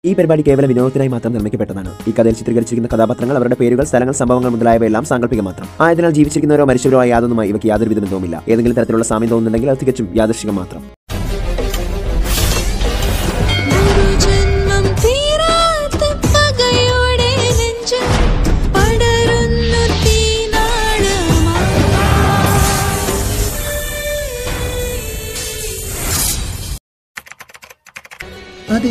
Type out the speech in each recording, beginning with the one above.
ഈ പരിപാടി കേവല വിനോദത്തിനായി മാത്രം നിർമ്മിക്കപ്പെട്ടതാണ് ഈ കഥയിൽ ചിത്രീകരിച്ചിരിക്കുന്ന കഥാപാത്രങ്ങൾ അവരുടെ പേരുകൾ സ്ഥലങ്ങൾ സംഭവങ്ങൾ മുതലായവയെല്ലാം സാങ്കല്പിക മാത്രം ആയതിനാൽ ജീവിച്ചിരിക്കുന്നവരോ മരിച്ചവരോ ആയ യാതൊന്നുമായി ഇവയ്ക്ക് യാതൊരു വിധ ബന്ധവുമില്ല ഏതെങ്കിലും തരത്തിലുള്ള സാമ്യം തോന്നുന്നുണ്ടെങ്കിൽ അത് തികച്ചും യാദൃശികം മാത്രം ഒരു ജന്മം തീരാത്ത പകയോടെ നെഞ്ചിൽ പടരുന്നു അതെ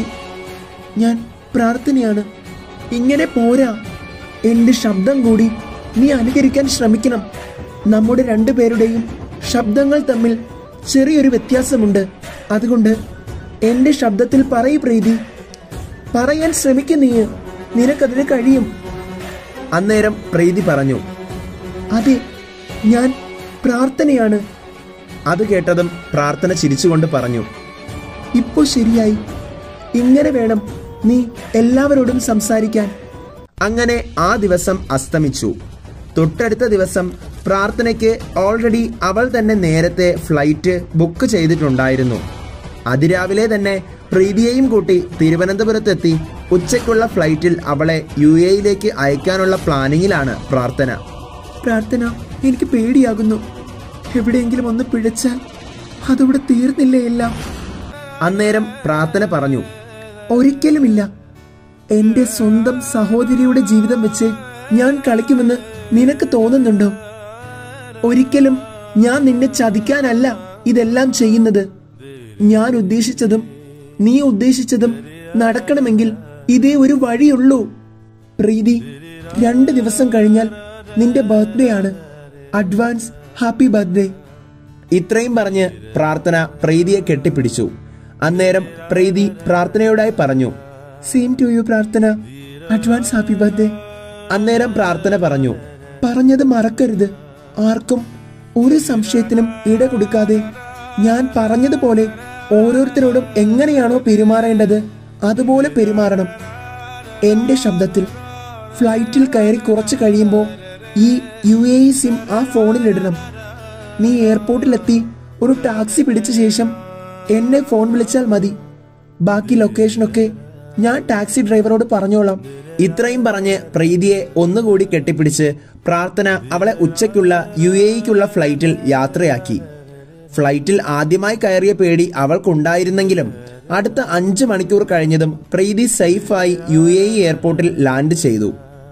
ഞാൻ പ്രാർത്ഥനയാണ് ഇങ്ങനെ പോരാ എന്റെ ശബ്ദം കൂടി നീ അനുകരിക്കാൻ ശ്രമിക്കണം നമ്മുടെ രണ്ടുപേരുടെയും ശബ്ദങ്ങൾ തമ്മിൽ ചെറിയൊരു വ്യത്യാസമുണ്ട് അതുകൊണ്ട് എന്റെ ശബ്ദത്തിൽ പറയ് പ്രീതി പറയാൻ ശ്രമിക്കും നീ നിനക്കതിന് കഴിയും അന്നേരം പ്രീതി പറഞ്ഞു അതെ ഞാൻ പ്രാർത്ഥനയാണ് അത് കേട്ടതും പ്രാർത്ഥന ചിരിച്ചുകൊണ്ട് പറഞ്ഞു ഇപ്പോ ശരിയായി ഇങ്ങനെ വേണം നീ എല്ലാവരോടും സംസാരിക്കാൻ അങ്ങനെ ആ ദിവസം അസ്തമിച്ചു തൊട്ടടുത്ത ദിവസം പ്രാർത്ഥനയ്ക്ക് ഓൾറെഡി അവൾ തന്നെ നേരത്തെ ഫ്ലൈറ്റ് ബുക്ക് ചെയ്തിട്ടുണ്ടായിരുന്നു അതിരാവിലെ തന്നെ പ്രീതിയെയും കൂട്ടി തിരുവനന്തപുരത്തെത്തി ഉച്ചയ്ക്കുള്ള ഫ്ലൈറ്റിൽ അവളെ യു എയിലേക്ക് അയക്കാനുള്ള പ്ലാനിങ്ങിലാണ് പ്രാർത്ഥന പ്രാർത്ഥന എനിക്ക് പേടിയാകുന്നു എവിടെയെങ്കിലും ഒന്ന് പിഴച്ചാൽ അതവിടെ തീർന്നില്ലേ എല്ലാം അന്നേരം പ്രാർത്ഥന പറഞ്ഞു ഒരിക്കലുമില്ല എന്റെ സ്വന്തം സഹോദരിയുടെ ജീവിതം വെച്ച് ഞാൻ കളിക്കുമെന്ന് നിനക്ക് തോന്നുന്നുണ്ടോ ഒരിക്കലും ഞാൻ നിന്നെ ചതിക്കാനല്ല ഇതെല്ലാം ചെയ്യുന്നത് ഞാൻ ഉദ്ദേശിച്ചതും നീ ഉദ്ദേശിച്ചതും നടക്കണമെങ്കിൽ ഇതേ ഒരു വഴിയുള്ളൂ പ്രീതി രണ്ട് ദിവസം കഴിഞ്ഞാൽ നിന്റെ ബർത്ത്ഡേ ആണ് അഡ്വാൻസ് ഹാപ്പി ബർത്ത്ഡേ ഇത്രയും പറഞ്ഞ് പ്രാർത്ഥന പ്രീതിയെ കെട്ടിപ്പിടിച്ചു അന്നേരം പ്രീതി പ്രാർത്ഥനയോടായി പറഞ്ഞു same to you Prarthana advance happy birthday അന്നേരം പ്രാർത്ഥന പറഞ്ഞു പറഞ്ഞത് മറക്കരുത് ആർക്കും ഒരു സംശയത്തിനും ഇട കൊടുക്കാതെ ഞാൻ പറഞ്ഞതുപോലെ ഓരോരുത്തരോടും എങ്ങനെയാണോ പെരുമാറേണ്ടത് അതുപോലെ പെരുമാറണം എന്റെ ശബ്ദത്തിൽ ഫ്ലൈറ്റിൽ കയറി കുറച്ച് കഴിയുമ്പോൾ ഈ യു എ ഇ സിം ആ ഫോണിലിടണം നീ എയർപോർട്ടിലെത്തി ഒരു ടാക്സി പിടിച്ച ശേഷം എന്നെ ഫോൺ വിളിച്ചാൽ മതി ബാക്കി ലൊക്കേഷനൊക്കെ ഞാൻ ടാക്സി ഡ്രൈവറോട് പറഞ്ഞോളാം ഇത്രയും പറഞ്ഞ് പ്രീതിയെ ഒന്നുകൂടി കെട്ടിപ്പിടിച്ച് പ്രാർത്ഥന അവളെ ഉച്ചയ്ക്കുള്ള യു എക്കുള്ള ഫ്ലൈറ്റിൽ യാത്രയാക്കി ഫ്ലൈറ്റിൽ ആദ്യമായി കയറിയ പേടി അവൾക്കുണ്ടായിരുന്നെങ്കിലും അടുത്ത അഞ്ച് മണിക്കൂർ കഴിഞ്ഞതും പ്രീതി സേഫായി യു എ ഇ എയർപോർട്ടിൽ ലാൻഡ് ചെയ്തു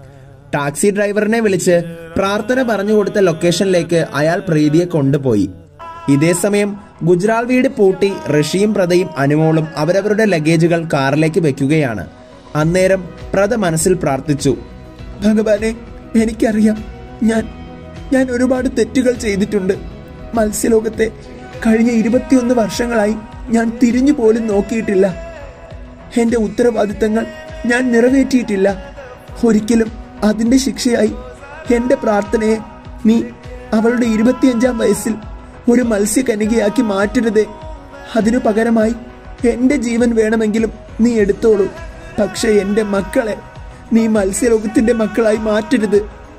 ടാക്സി ഡ്രൈവറിനെ വിളിച്ച് പ്രാർത്ഥന പറഞ്ഞു കൊടുത്ത ലൊക്കേഷനിലേക്ക് അയാൾ പ്രീതിയെ കൊണ്ടുപോയി ഇതേസമയം ഗുജറാൾ വീട് പൂട്ടി ഋഷിയും പ്രതയും അനുമോളും അവരവരുടെ ലഗേജുകൾ കാറിലേക്ക് വെക്കുകയാണ് അന്നേരം പ്രത മനസ്സിൽ പ്രാർത്ഥിച്ചു ഭഗവാനെ എനിക്കറിയാം ഞാൻ ഞാൻ ഒരുപാട് തെറ്റുകൾ ചെയ്തിട്ടുണ്ട് മത്സ്യലോകത്തെ കഴിഞ്ഞ ഇരുപത്തിയൊന്ന് വർഷങ്ങളായി ഞാൻ തിരിഞ്ഞു പോലും നോക്കിയിട്ടില്ല എന്റെ ഉത്തരവാദിത്തങ്ങൾ ഞാൻ നിറവേറ്റിയിട്ടില്ല ഒരിക്കലും അതിന്റെ ശിക്ഷയായി എന്റെ പ്രാർത്ഥനയെ നീ അവളുടെ ഇരുപത്തിയഞ്ചാം വയസ്സിൽ ഒരു മത്സ്യകനികയാക്കി മാറ്റരുതേ അതിനു പകരമായി എന്റെ ജീവൻ വേണമെങ്കിലും നീ എടുത്തോളൂ പക്ഷെ എന്റെ മക്കളെ നീ മത്സ്യലോകത്തിന്റെ മക്കളായി മാറ്റരുത്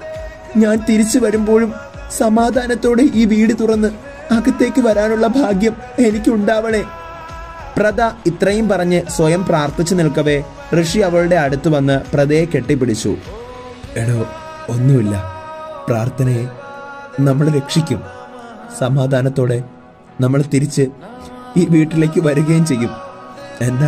ഞാൻ തിരിച്ചു വരുമ്പോഴും സമാധാനത്തോടെ ഈ വീട് തുറന്ന് അകത്തേക്ക് വരാനുള്ള ഭാഗ്യം എനിക്കുണ്ടാവണേ പ്രത ഇത്രയും പറഞ്ഞ് സ്വയം പ്രാർത്ഥിച്ചു നിൽക്കവേ ഋഷി അവളുടെ അടുത്ത് വന്ന് പ്രതയെ കെട്ടിപ്പിടിച്ചു എടോ ഒന്നുമില്ല പ്രാർത്ഥനയെ നമ്മൾ രക്ഷിക്കും സമാധാനത്തോടെ നമ്മൾ തിരിച്ച് ഈ വീട്ടിലേക്ക് വരികയും ചെയ്യും എന്താ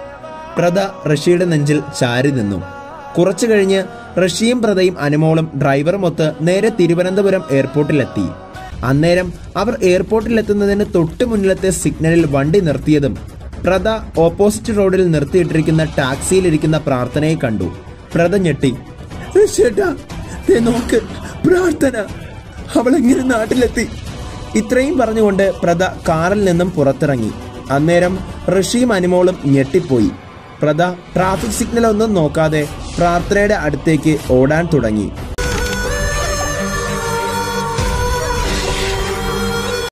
പ്രത റഷ്യയുടെ നെഞ്ചിൽ ചാരി നിന്നു കുറച്ചു കഴിഞ്ഞ് റഷ്യയും പ്രതയും അനുമോളും ഡ്രൈവറുമൊത്ത് നേരെ തിരുവനന്തപുരം എയർപോർട്ടിലെത്തി അന്നേരം അവർ എയർപോർട്ടിലെത്തുന്നതിന് തൊട്ടു മുന്നിലത്തെ സിഗ്നലിൽ വണ്ടി നിർത്തിയതും പ്രത ഓപ്പോസിറ്റ് റോഡിൽ നിർത്തിയിട്ടിരിക്കുന്ന ടാക്സിയിലിരിക്കുന്ന പ്രാർത്ഥനയെ കണ്ടു പ്രത ഞെട്ടി ചേട്ടാ ദേ നോക്ക് പ്രാർത്ഥന അവളെങ്ങനെ നാട്ടിലെത്തി ഇത്രയും പറഞ്ഞുകൊണ്ട് പ്രത കാറിൽ നിന്നും പുറത്തിറങ്ങി അന്നേരം ഋഷിയും അനുമോളും ഞെട്ടിപ്പോയി പ്രത ട്രാഫിക് സിഗ്നൽ ഒന്നും നോക്കാതെ പ്രാർത്ഥനയുടെ അടുത്തേക്ക് ഓടാൻ തുടങ്ങി